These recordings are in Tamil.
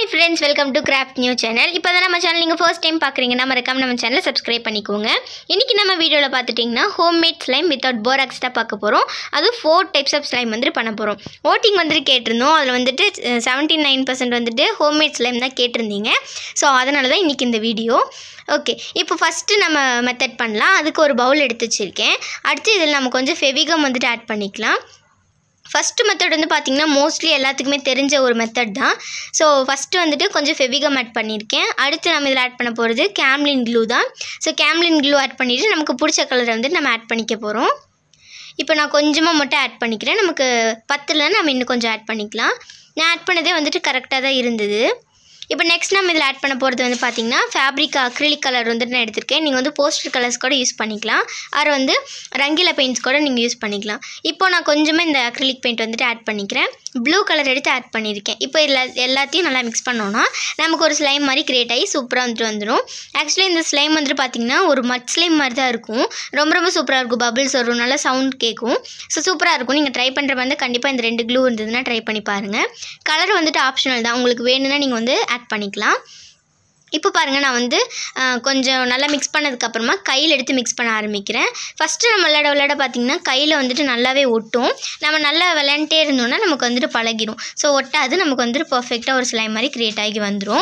hi friends welcome to craft new channel இப்போ தான் நம்ம சேனல் நீங்கள் ஃபர்ஸ்ட் டைம் பார்க்குறீங்கன்னா மறக்காம நம்ம சேனலை சப்ஸ்கிரைப் பண்ணிக்கோங்க இன்றைக்கி நம்ம வீடியோவில் பார்த்துட்டிங்கன்னா home made slime without borax தான் பார்க்க போகிறோம் அது ஃபோர் டைப்ஸ் ஆஃப் ஸ்லைம் வந்துட்டு பண்ண போகிறோம் ஓட்டிங் வந்துட்டு கேட்டிருந்தோம் அதில் வந்துட்டு செவன்ட்டி நைன் பர்சன்ட் வந்துட்டு ஹோம் மேட் ஸ்லைம் தான் கேட்டிருந்தீங்க ஸோ அதனால தான் இன்றைக்கி இந்த வீடியோ ஓகே இப்போ ஃபஸ்ட்டு நம்ம மெத்தட் பண்ணலாம் அதுக்கு ஒரு பவுல் எடுத்து வச்சுருக்கேன் அடுத்து இதில் நம்ம கொஞ்சம் ஃபெவிகம் வந்துட்டு ஆட் பண்ணிக்கலாம் ஃபஸ்ட்டு மெத்தட் வந்து பார்த்திங்கன்னா மோஸ்ட்லி எல்லாத்துக்குமே தெரிஞ்ச ஒரு மெத்தட் தான் ஸோ ஃபஸ்ட்டு வந்துட்டு கொஞ்சம் ஃபெவிகம் ஆட் பண்ணியிருக்கேன் அடுத்து நம்ம இதில் ஆட் பண்ண போகிறது கேம்லின் க்ளூ தான் ஸோ கேம்லின் க்ளூ ஆட் பண்ணிவிட்டு நமக்கு பிடிச்ச கலரை வந்துட்டு நம்ம ஆட் பண்ணிக்க போகிறோம் இப்போ நான் கொஞ்சமாக மட்டும் ஆட் பண்ணிக்கிறேன் நமக்கு பத்தில் நம்ம இன்னும் கொஞ்சம் ஆட் பண்ணிக்கலாம் நான் ஆட் பண்ணதே வந்துட்டு கரெக்டாக தான் இருந்தது இப்போ நெக்ஸ்ட் நம்ம இதில் ஆட் பண்ண போகிறது வந்து பார்த்திங்கன்னா ஃபேப்ரிக் அக்ரிலிக் கலர் வந்துட்டு நான் எடுத்திருக்கேன் நீங்கள் வந்து போஸ்டர் கலர்ஸ் கூட யூஸ் பண்ணிக்கலாம் அது வந்து ரங்கில பெயிண்ட்ஸ் கூட நீங்கள் யூஸ் பண்ணிக்கலாம் இப்போ நான் கொஞ்சமாக இந்த அக்ரிலிக் பெயிண்ட் வந்துட்டு ஆட் பண்ணிக்கிறேன் ப்ளூ கலர் எடுத்து ஆட் பண்ணியிருக்கேன் இப்போ எல்லா எல்லாத்தையும் நல்லா மிக்ஸ் பண்ணோன்னா நமக்கு ஒரு ஸ்லைம் மாதிரி க்ரியேட் ஆகி சூப்பராக வந்துட்டு வந்துடும் ஆக்சுவலி இந்த ஸ்லைம் வந்துட்டு பார்த்திங்கன்னா ஒரு மட் ஸ்லைம் மாதிரி தான் இருக்கும் ரொம்ப ரொம்ப சூப்பராக இருக்கும் பபிள்ஸ் வரும் நல்லா சவுண்ட் கேட்கும் ஸோ சூப்பராக இருக்கும் நீங்கள் ட்ரை பண்ணுற வந்து கண்டிப்பாக இந்த ரெண்டு க்ளூ இருந்ததுன்னா ட்ரை பண்ணி பாருங்கள் கலர் வந்துட்டு ஆப்ஷனல் தான் உங்களுக்கு வேணும்னா நீங்கள் வந்து ஆட் பண்ணிக்கலாம் இப்போ பாருங்கள் நான் வந்து ஆஹ், கொஞ்சம் நல்லா மிக்ஸ் பண்ணதுக்கப்புறமா கையில் எடுத்து மிக்ஸ் பண்ண ஆரம்பிக்கிறேன் ஃபஸ்ட்டு நம்ம விளையாட விளையாட பார்த்திங்கன்னா கையில் வந்துட்டு நல்லாவே ஒட்டும் நம்ம நல்லா விளையாண்டே இருந்தோம்னா நமக்கு வந்துட்டு பழகிடும் ஸோ ஒட்டாது நமக்கு வந்துட்டு பர்ஃபெக்டாக ஒரு ஸ்லைம் மாதிரி க்ரியேட் ஆகி வந்துடும்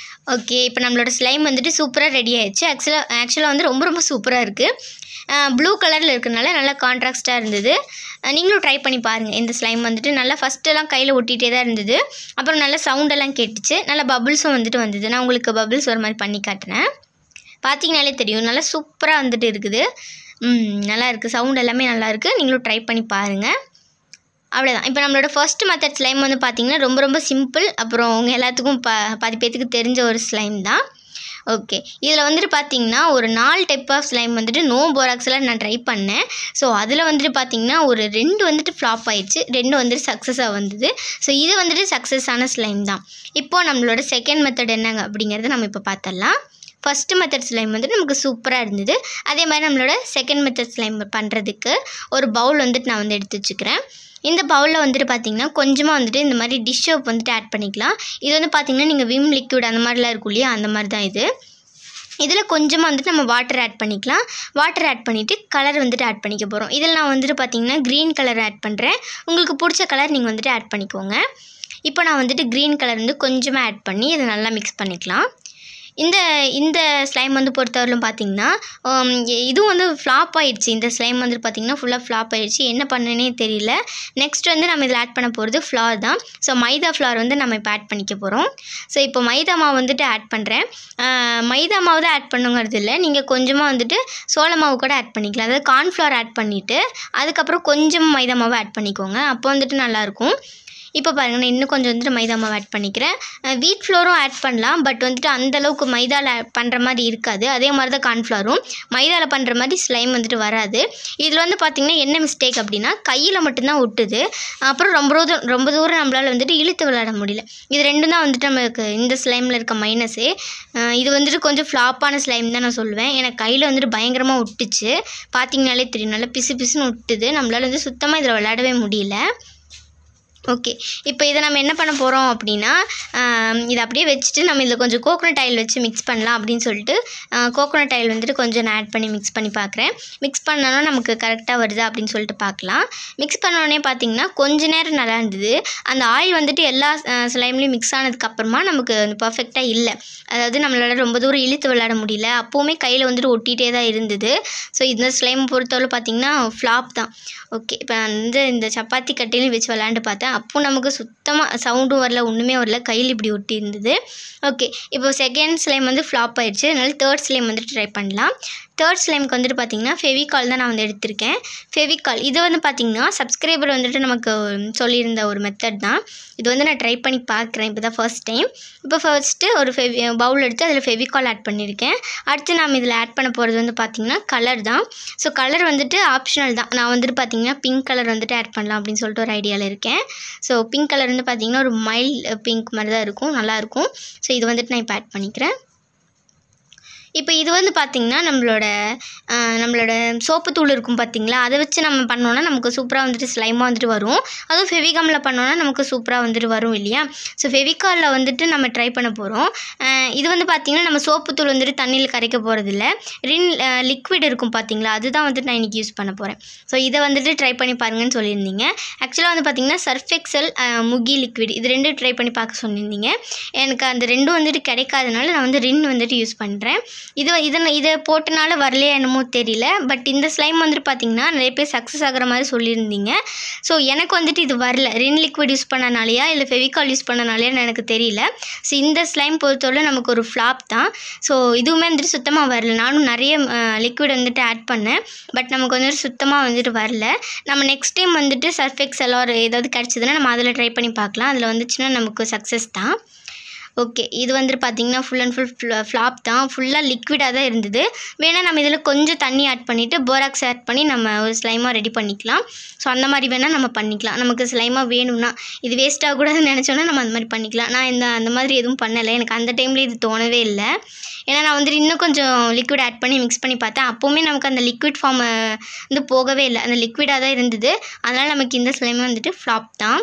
ஓகே இப்போ நம்மளோட ஸ்லைம் வந்துட்டு சூப்பராக ரெடி ஆயிடுச்சு ஆக்சுவலாக ஆக்சுவலாக வந்து ரொம்ப ரொம்ப சூப்பராக இருக்குது ப்ளூ கலரில் இருக்கிறனால நல்லா கான்ட்ராக்ஸ்ட்டாக இருந்தது அஹ் நீங்களும் ட்ரை பண்ணி பாருங்கள் இந்த ஸ்லைம் வந்துட்டு நல்லா ஃபஸ்ட்டெல்லாம் கையில் ஒட்டிகிட்டே தான் இருந்தது அப்புறம் நல்லா சவுண்டெல்லாம் கேட்டுச்சு நல்லா பபுள்ஸும் வந்துட்டு வந்தது நான் உங்களுக்கு பபுள்ஸ் ஒரு மாதிரி பண்ணி காட்டுறேன் பார்த்தீங்கனாலே தெரியும் நல்லா சூப்பராக வந்துட்டு இருக்குது ம், நல்லா இருக்குது சவுண்ட் எல்லாமே நல்லா இருக்குது நீங்களும் ட்ரை பண்ணி பாருங்கள் அவ்வளோதான் இப்போ நம்மளோட ஃபர்ஸ்ட் மெத்தட் ஸ்லைம் வந்து பார்த்திங்கன்னா ரொம்ப ரொம்ப சிம்பிள் அப்புறம் உங்கள் எல்லாத்துக்கும் ப பாதி பேத்துக்கு தெரிஞ்ச ஒரு ஸ்லைம் தான் ஓகே இதில் வந்துட்டு பார்த்தீங்கன்னா ஒரு நாலு டைப் ஆஃப் ஸ்லைம் வந்துட்டு நோ போராக்ஸில் நான் ட்ரை பண்ணேன் ஸோ அதில் வந்துட்டு பார்த்தீங்கன்னா ஒரு ரெண்டு வந்துட்டு ஃப்ளாப் ஆயிடுச்சு ரெண்டு வந்துட்டு சக்ஸஸாக வந்தது ஸோ இது வந்துட்டு சக்ஸஸான ஸ்லைம் தான் இப்போ நம்மளோட செகண்ட் மெத்தட் என்னங்க அப்படிங்கிறத நம்ம இப்போ பார்த்தரலாம் ஃபஸ்ட்டு மெத்தட் ஸ்லைம் வந்துட்டு நமக்கு சூப்பராக இருந்தது அதே மாதிரி நம்மளோட செகண்ட் மெத்தட் ஸ்லைம் பண்ணுறதுக்கு ஒரு பவுல் வந்துட்டு நான் வந்து எடுத்து வச்சுக்கிறேன் இந்த பவுலில் வந்துட்டு பார்த்தீங்கன்னா கொஞ்சமாக வந்துட்டு இந்த மாதிரி டிஷ் சோப் வந்துட்டு ஆட் பண்ணிக்கலாம் இது வந்து பார்த்தீங்கன்னா நீங்கள் விம் லிக்விட் அந்த மாதிரிலாம் இருக்கும் இல்லையா அந்த மாதிரி தான் இது இதில் கொஞ்சமாக வந்துட்டு நம்ம வாட்டர் ஆட் பண்ணிக்கலாம் வாட்டர் ஆட் பண்ணிவிட்டு கலர் வந்துட்டு ஆட் பண்ணிக்க போகிறோம் இதில் நான் வந்துட்டு பார்த்தீங்கன்னா க்ரீன் கலர் ஆட் பண்ணுறேன் உங்களுக்கு பிடிச்ச கலர் நீங்கள் வந்துட்டு ஆட் பண்ணிக்கோங்க இப்போ நான் வந்துட்டு க்ரீன் கலர் வந்து கொஞ்சமாக ஆட் பண்ணி இதை நல்லா மிக்ஸ் பண்ணிக்கலாம் இந்த இந்த ஸ்லைம் வந்து பொறுத்தவரையிலும் பார்த்தீங்கன்னா ஹம், இ- இதுவும் வந்து ஃப்ளாப் ஆயிடுச்சு இந்த ஸ்லைம் வந்து பார்த்தீங்கன்னா ஃபுல்லாக ஃப்ளாப் ஆயிடுச்சு என்ன பண்ணனே தெரியல நெக்ஸ்ட் வந்து நம்ம இதில் ஆட் பண்ண போகிறது ஃப்ளார் தான் ஸோ மைதா ஃப்ளார் வந்து நம்ம இப்போ ஆட் பண்ணிக்க போகிறோம் ஸோ இப்போ மைதா மாவு வந்துட்டு ஆட் பண்ணுறேன் மைதா மாவு தான் ஆட் பண்ணுங்கிறது இல்லை நீங்கள் கொஞ்சமாக வந்துட்டு சோள மாவு கூட ஆட் பண்ணிக்கலாம் அதாவது கார்ன்ஃப்ளவர் ஆட் பண்ணிவிட்டு அதுக்கப்புறம் கொஞ்சம் மைதா மாவு ஆட் பண்ணிக்கோங்க அப்போ வந்துட்டு நல்லாயிருக்கும் இப்போ பாருங்கள் நான் இன்னும் கொஞ்சம் வந்துட்டு மைதா மாவு ஆட் பண்ணிக்கிறேன் வீட் ஃப்ளோரும் ஆட் பண்ணலாம் பட் வந்துட்டு அந்த அளவுக்கு மைதாவில் பண்ணுற மாதிரி இருக்காது அதே மாதிரி தான் கார்ன்ஃப்ளவரும் மைதாவில் பண்ணுற மாதிரி ஸ்லைம் வந்துட்டு வராது இதில் வந்து பார்த்திங்கன்னா என்ன மிஸ்டேக் அப்படின்னா கையில் மட்டும்தான் ஒட்டுது அப்புறம் ரொம்ப தூரம் ரொம்ப தூரம் நம்மளால் வந்துட்டு இழுத்து விளையாட முடியல இது ரெண்டும் தான் வந்துட்டு நமக்கு இந்த ஸ்லைமில் இருக்க மைனஸே இது வந்துட்டு கொஞ்சம் ஃப்ளாப்பான ஸ்லைம் தான் நான் சொல்லுவேன் எனக்கு கையில் வந்துட்டு பயங்கரமாக ஒட்டுச்சு பார்த்தீங்கனாலே தெரியும் நல்லா பிசு பிசுன்னு ஒட்டுது நம்மளால் வந்து சுத்தமாக இதில் விளையாடவே முடியல ஓகே இப்போ இதை நம்ம என்ன பண்ண போகிறோம் அப்படின்னா ஆம், இதை அப்படியே வச்சுட்டு நம்ம இதில் கொஞ்சம் கோகோனட் ஆயில் வச்சு மிக்ஸ் பண்ணலாம் அப்படின்னு சொல்லிட்டு கோகோனட் ஆயில் வந்துட்டு கொஞ்சம் நான் ஆட் பண்ணி மிக்ஸ் பண்ணி பார்க்குறேன் மிக்ஸ் பண்ணோன்னா நமக்கு கரெக்டாக வருதா அப்படின்னு சொல்லிட்டு பார்க்கலாம் மிக்ஸ் பண்ணோடனே பார்த்தீங்கன்னா கொஞ்ச நேரம் நல்லா இருந்தது அந்த ஆயில் வந்துட்டு எல்லா ஸ்லைம்லேயும் மிக்ஸ் ஆனதுக்கப்புறமா நமக்கு பர்ஃபெக்டாக இல்லை அதாவது நம்மளால ரொம்ப தூரம் இழுத்து விளையாட முடியல அப்போவுமே கையில் வந்துட்டு ஒட்டிகிட்டே தான் இருந்தது ஸோ இந்த ஸ்லைம் பொறுத்தவரை பார்த்தீங்கன்னா ஃப்ளாப் தான் ஓகே இப்போ வந்து இந்த சப்பாத்தி கட்டையிலையும் வச்சு விளாண்டு பார்த்தேன் அப்போ நமக்கு சுத்தமாக சவுண்டும் வரல ஒன்றுமே வரல கையில் இப்படி ஒட்டி இருந்தது ஓகே இப்போ செகண்ட் ஸ்லைம் வந்து ஃப்ளாப் ஆயிடுச்சு அதனால தேர்ட் ஸ்லைம் வந்துட்டு ட்ரை பண்ணலாம் தேர்ட் ஸ்லைம்க்கு வந்துட்டு பார்த்தீங்கன்னா ஃபெவிகால் தான் நான் வந்து எடுத்திருக்கேன் ஃபெவிகால் இது வந்து பார்த்தீங்கன்னா சப்ஸ்கிரைபர் வந்துட்டு நமக்கு சொல்லியிருந்த ஒரு மெத்தட் தான் இது வந்து நான் ட்ரை பண்ணி பார்க்குறேன் இப்போ தான் ஃபர்ஸ்ட் டைம் இப்போ ஃபர்ஸ்ட்டு ஒரு ஃபெவி பவுல் எடுத்து அதில் ஃபெவிகால் ஆட் பண்ணியிருக்கேன் அடுத்து நாம் இதில் ஆட் பண்ண போகிறது வந்து பார்த்திங்கன்னா கலர் தான் ஸோ கலர் வந்துட்டு ஆப்ஷனல் தான் நான் வந்துட்டு பார்த்தீங்கன்னா பிங்க் கலர் வந்துட்டு ஆட் பண்ணலாம் அப்படின்னு சொல்லிட்டு ஒரு ஐடியாவில் இருக்கேன் ஸோ பிங்க் கலர் வந்து பார்த்தீங்கன்னா ஒரு மைல்ட் பிங்க் மாதிரி தான் இருக்கும் நல்லாயிருக்கும் ஸோ இது வந்துட்டு நான் இப்போ ஆட் பண்ணிக்கிறேன் இப்போ இது வந்து பார்த்திங்கன்னா நம்மளோட ஆஹ், நம்மளோட சோப்பு தூள் இருக்கும் பார்த்தீங்களா அதை வச்சு நம்ம பண்ணோன்னா நமக்கு சூப்பராக வந்துட்டு ஸ்லைமாக வந்துட்டு வரும் அதுவும் ஃபெவிகமில் பண்ணோன்னா நமக்கு சூப்பராக வந்துட்டு வரும் இல்லையா ஸோ ஃபெவிகாலில் வந்துட்டு நம்ம ட்ரை பண்ண போகிறோம் இது வந்து பார்த்திங்கன்னா நம்ம சோப்பு தூள் வந்துட்டு தண்ணியில் கரைக்க போகிறதில்ல ரின் லிக்விட் இருக்கும் பார்த்தீங்களா அதுதான் வந்துட்டு நான் இன்றைக்கி யூஸ் பண்ண போகிறேன் ஸோ இதை வந்துட்டு ட்ரை பண்ணி பாருங்கன்னு சொல்லியிருந்தீங்க ஆக்சுவலாக வந்து பார்த்திங்கன்னா சர்ஃப் எக்ஸல் முகி லிக்விட் இது ரெண்டும் ட்ரை பண்ணி பார்க்க சொல்லியிருந்தீங்க எனக்கு அந்த ரெண்டும் வந்துட்டு கிடைக்காதனால நான் வந்து ரின் வந்துட்டு யூஸ் பண்ணுறேன் இது இதை இதை போட்டனால வரலையா என்னமோ தெரியல பட் இந்த ஸ்லைம் வந்துட்டு பார்த்தீங்கன்னா நிறைய பேர் சக்ஸஸ் ஆகிற மாதிரி சொல்லியிருந்தீங்க ஸோ எனக்கு வந்துட்டு இது வரல ரின் லிக்விட் யூஸ் பண்ணனாலையா இல்லை ஃபெவிகால் யூஸ் பண்ணனாலையான்னு எனக்கு தெரியல ஸோ இந்த ஸ்லைம் பொறுத்தவரை நமக்கு ஒரு ஃப்ளாப் தான் ஸோ இதுவுமே வந்துட்டு சுத்தமாக வரல நானும் நிறைய லிக்விட் வந்துட்டு ஆட் பண்ணேன் பட் நமக்கு வந்துட்டு சுத்தமாக வந்துட்டு வரல நம்ம நெக்ஸ்ட் டைம் வந்துட்டு சர்ஃபெக்ஸ் எல்லாம் ஏதாவது கிடச்சிதுன்னா நம்ம அதில் ட்ரை பண்ணி பார்க்கலாம் அதில் வந்துச்சுன்னா நமக்கு சக்ஸஸ் தான் ஓகே இது வந்துட்டு பார்த்தீங்கன்னா ஃபுல் அண்ட் ஃபுல் ஃப்ளாப் தான் ஃபுல்லாக லிக்விடாக தான் இருந்தது வேணால் நம்ம இதில் கொஞ்சம் தண்ணி ஆட் பண்ணிவிட்டு போராக்ஸ் ஆட் பண்ணி நம்ம ஒரு ஸ்லைமாக ரெடி பண்ணிக்கலாம் ஸோ அந்த மாதிரி வேணால் நம்ம பண்ணிக்கலாம் நமக்கு ஸ்லைமாக வேணும்னா இது வேஸ்ட் ஆகக்கூடாதுன்னு நினச்சோன்னா நம்ம அந்த மாதிரி பண்ணிக்கலாம் நான் இந்த அந்த மாதிரி எதுவும் பண்ணலை எனக்கு அந்த டைமில் இது தோணவே இல்லை ஏன்னா நான் வந்துட்டு இன்னும் கொஞ்சம் லிக்விட் ஆட் பண்ணி மிக்ஸ் பண்ணி பார்த்தேன் அப்போவுமே நமக்கு அந்த லிக்விட் ஃபார்ம் வந்து போகவே இல்லை அந்த லிக்விடாக தான் இருந்தது அதனால் நமக்கு இந்த ஸ்லைமே வந்துட்டு ஃப்ளாப் தான்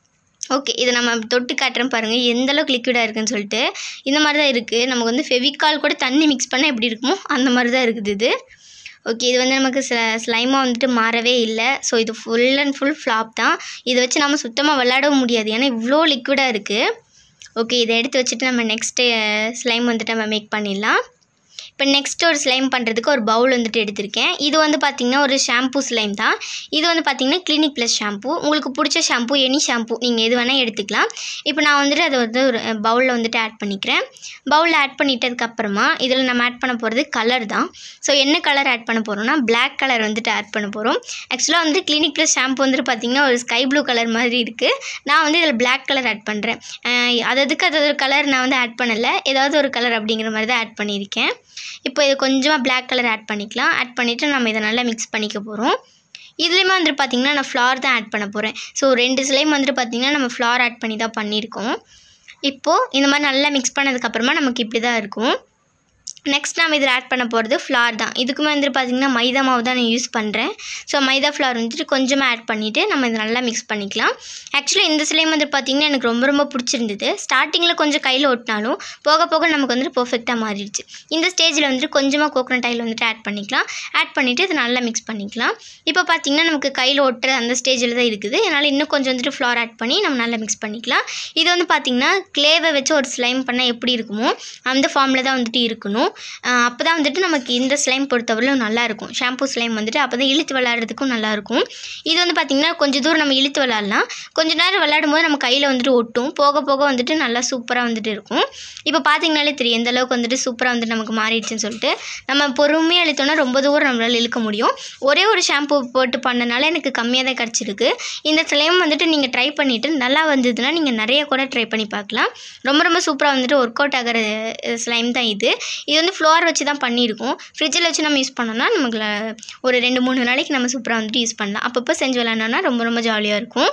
ஓகே இதை நம்ம தொட்டு காட்டுறேன் பாருங்கள் எந்த அளவுக்கு லிக்விடாக இருக்குன்னு சொல்லிட்டு இந்த மாதிரி தான் இருக்குது நமக்கு வந்து ஃபெவிகால் கூட தண்ணி மிக்ஸ் பண்ணால் எப்படி இருக்குமோ அந்த மாதிரி தான் இருக்குது இது ஓகே இது வந்து நமக்கு ஸ்ல ஸ்லைமாக வந்துட்டு மாறவே இல்லை ஸோ இது ஃபுல் அண்ட் ஃபுல் ஃப்ளாப் தான் இதை வச்சு நம்ம சுத்தமாக விளையாடவும் முடியாது ஏன்னா இவ்வளோ லிக்விடாக இருக்குது ஓகே இதை எடுத்து வச்சுட்டு நம்ம நெக்ஸ்ட்டு ஸ்லைம் வந்துட்டு நம்ம மேக் பண்ணிடலாம் இப்போ நெக்ஸ்ட் ஒரு ஸ்லைம் பண்ணுறதுக்கு ஒரு பவுல் வந்துட்டு எடுத்திருக்கேன் இது வந்து பார்த்திங்கன்னா ஒரு ஷாம்பூ ஸ்லைம் தான் இது வந்து பார்த்திங்கன்னா கிளினிக் ப்ளஸ் ஷாம்பூ உங்களுக்கு பிடிச்ச ஷாம்பூ எனி ஷாம்பூ நீங்கள் எது வேணால் எடுத்துக்கலாம் இப்போ நான் வந்துட்டு அதை வந்து ஒரு பவுலில் வந்துட்டு ஆட் பண்ணிக்கிறேன் பவுலில் ஆட் பண்ணிட்டதுக்கப்புறமா இதில் நம்ம ஆட் பண்ண போகிறது கலர் தான் ஸோ என்ன கலர் ஆட் பண்ண போகிறோம்னா Black கலர் வந்துட்டு ஆட் பண்ண போகிறோம் ஆக்சுவலாக வந்து கிளினிக் ப்ளஸ் ஷாம்பூ வந்துட்டு பார்த்திங்கன்னா ஒரு ஸ்கை ப்ளூ கலர் மாதிரி இருக்குது நான் வந்து இதில் Black கலர் ஆட் பண்ணுறேன் அது அதுக்கு அது ஒரு கலர் நான் வந்து ஆட் பண்ணலை ஏதாவது ஒரு கலர் அப்படிங்கிற மாதிரி தான் ஆட் பண்ணியிருக்கேன் இப்போ இது கொஞ்சமாக Black கலர் ஆட் பண்ணிக்கலாம் ஆட் பண்ணிவிட்டு நம்ம இதை நல்லா மிக்ஸ் பண்ணிக்க போகிறோம் இதுலேயுமே வந்துட்டு பார்த்திங்கன்னா நான் ஃப்ளார் தான் ஆட் பண்ண போகிறேன் ஸோ ரெண்டு ஸ்லைம் வந்துட்டு பார்த்திங்கன்னா நம்ம ஃப்ளார் ஆட் பண்ணி தான் பண்ணியிருக்கோம் இப்போது இந்த மாதிரி நல்லா மிக்ஸ் பண்ணதுக்கப்புறமா நமக்கு இப்படி தான் இருக்கும் நெக்ஸ்ட் நம்ம இதில் ஆட் பண்ண போகிறது ஃப்ளார் தான் இதுக்குமே வந்துட்டு பார்த்திங்கன்னா மைதா மாவு தான் நான் யூஸ் பண்ணுறேன் ஸோ மைதா ஃப்ளார் வந்துட்டு கொஞ்சமாக ஆட் பண்ணிவிட்டு நம்ம இதை நல்லா மிக்ஸ் பண்ணிக்கலாம் ஆக்சுவலாக இந்த ஸ்லைம் வந்துட்டு பார்த்திங்கன்னா எனக்கு ரொம்ப ரொம்ப பிடிச்சிருந்தது ஸ்டார்டிங்கில் கொஞ்சம் கையில் ஒட்டினாலும் போக போக நமக்கு வந்துட்டு பர்ஃபெக்டாக மாறிடுச்சு இந்த ஸ்டேஜில் வந்துட்டு கொஞ்சமாக கோகனட் ஆயில் வந்துட்டு ஆட் பண்ணிக்கலாம் ஆட் பண்ணிவிட்டு இதை நல்லா மிக்ஸ் பண்ணிக்கலாம் இப்போ பார்த்திங்கன்னா நமக்கு கையில் ஒட்டுற அந்த ஸ்டேஜில் தான் இருக்குது அதனால் இன்னும் கொஞ்சம் வந்துட்டு ஃப்ளார் ஆட் பண்ணி நம்ம நல்லா மிக்ஸ் பண்ணிக்கலாம் இது வந்து பார்த்திங்கன்னா க்ளேவை வச்சு ஒரு ஸ்லைம் பண்ணால் எப்படி இருக்குமோ அந்த ஃபார்மில் தான் வந்துட்டு இருக்கணும் அப்போ தான் வந்துட்டு நமக்கு இந்த ஸ்லைம் பொறுத்தவரையிலும் நல்லாயிருக்கும் ஷாம்பூ ஸ்லைம் வந்துட்டு அப்போ தான் இழுத்து விளையாடுறதுக்கும் நல்லாயிருக்கும் இது வந்து பார்த்திங்கன்னா கொஞ்சம் தூரம் நம்ம இழுத்து விளையாடலாம் கொஞ்ச நேரம் விளையாடும் போது நம்ம கையில் வந்துட்டு ஒட்டும் போக போக வந்துட்டு நல்லா சூப்பராக வந்துட்டு இருக்கும் இப்போ பார்த்தீங்கனாலே தெரியும் எந்த அளவுக்கு வந்துட்டு சூப்பராக வந்துட்டு நமக்கு மாறிடுச்சுன்னு சொல்லிட்டு நம்ம பொறுமையாக இழுத்தோன்னா ரொம்ப தூரம் நம்மளால் இழுக்க முடியும் ஒரே ஒரு ஷாம்பு போட்டு பண்ணனால எனக்கு கம்மியாக தான் கிடச்சிருக்கு இந்த ஸ்லைம் வந்துட்டு நீங்கள் ட்ரை பண்ணிவிட்டு நல்லா வந்ததுன்னா நீங்கள் நிறைய கூட ட்ரை பண்ணி பார்க்கலாம் ரொம்ப ரொம்ப சூப்பராக வந்துட்டு ஒர்க் அவுட் ஆகிற ஸ்லைம் தான் இது இது வந்து ஃப்ளோர் வச்சு தான் பண்ணியிருக்கோம் ஃப்ரிட்ஜில் வச்சு நம்ம யூஸ் பண்ணோம்னா நமக்கு ஒரு ரெண்டு மூணு நாளைக்கு நம்ம சூப்பராக வந்துட்டு யூஸ் பண்ணலாம் அப்பப்போ செஞ்சு விளாட்னோன்னா ரொம்ப ரொம்ப ஜாலியாக இருக்கும்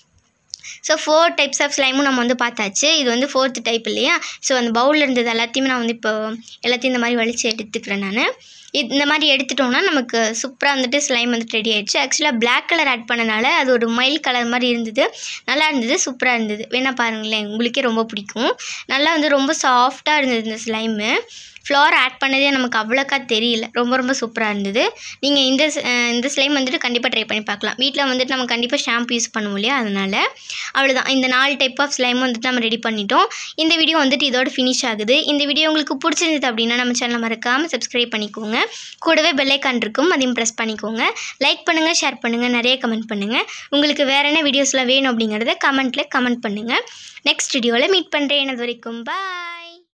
ஸோ ஃபோர் டைப்ஸ் ஆஃப் ஸ்லைமும் நம்ம வந்து பார்த்தாச்சு இது வந்து ஃபோர்த் டைப் இல்லையா ஸோ அந்த பவுலில் இருந்தது எல்லாத்தையுமே நான் வந்து இப்போ எல்லாத்தையும் இந்த மாதிரி வலிச்சு எடுத்துக்கிறேன் நான் இது இந்த மாதிரி எடுத்துட்டோம்னா நமக்கு சூப்பராக வந்துட்டு ஸ்லைம் வந்துட்டு ரெடி ஆயிடுச்சு ஆக்சுவலாக Black கலர் ஆட் பண்ணனால அது ஒரு மயில் கலர் மாதிரி இருந்தது நல்லா இருந்தது சூப்பராக இருந்தது வேணா பாருங்களேன் உங்களுக்கே ரொம்ப பிடிக்கும் நல்லா வந்து ரொம்ப சாஃப்டாக இருந்தது இந்த ஸ்லைமு ஃப்ளவர் ஆட் பண்ணதே நமக்கு அவ்வளோக்கா தெரியல ரொம்ப ரொம்ப சூப்பராக இருந்தது நீங்கள் இந்த ஸ்- அஹ் இந்த ஸ்லைம் வந்துட்டு கண்டிப்பாக ட்ரை பண்ணி பார்க்கலாம் வீட்டில் வந்துட்டு நம்ம கண்டிப்பாக ஷாம்பு யூஸ் பண்ணுவோம் இல்லையா அதனால் அவ்வளோதான் இந்த நாலு டைப் ஆஃப் ஸ்லைம் வந்துட்டு நம்ம ரெடி பண்ணிட்டோம் இந்த வீடியோ வந்துட்டு இதோட ஃபினிஷ் ஆகுது இந்த வீடியோ உங்களுக்கு பிடிச்சிருந்தது அப்படின்னா நம்ம சேனலை மறக்காமல் சப்ஸ்கிரைப் பண்ணிக்கோங்க கூடவே பெல்லைக்கான் இருக்கும் அதையும் ப்ரெஸ் பண்ணிக்கோங்க லைக் பண்ணுங்கள் ஷேர் பண்ணுங்கள் நிறைய கமெண்ட் பண்ணுங்கள் உங்களுக்கு வேறு என்ன வீடியோஸ்லாம் வேணும் அப்படிங்கிறத கமெண்ட்டில் கமெண்ட் பண்ணுங்கள் நெக்ஸ்ட் வீடியோவில் மீட் பண்ணுறேன் அது வரைக்கும் பாய்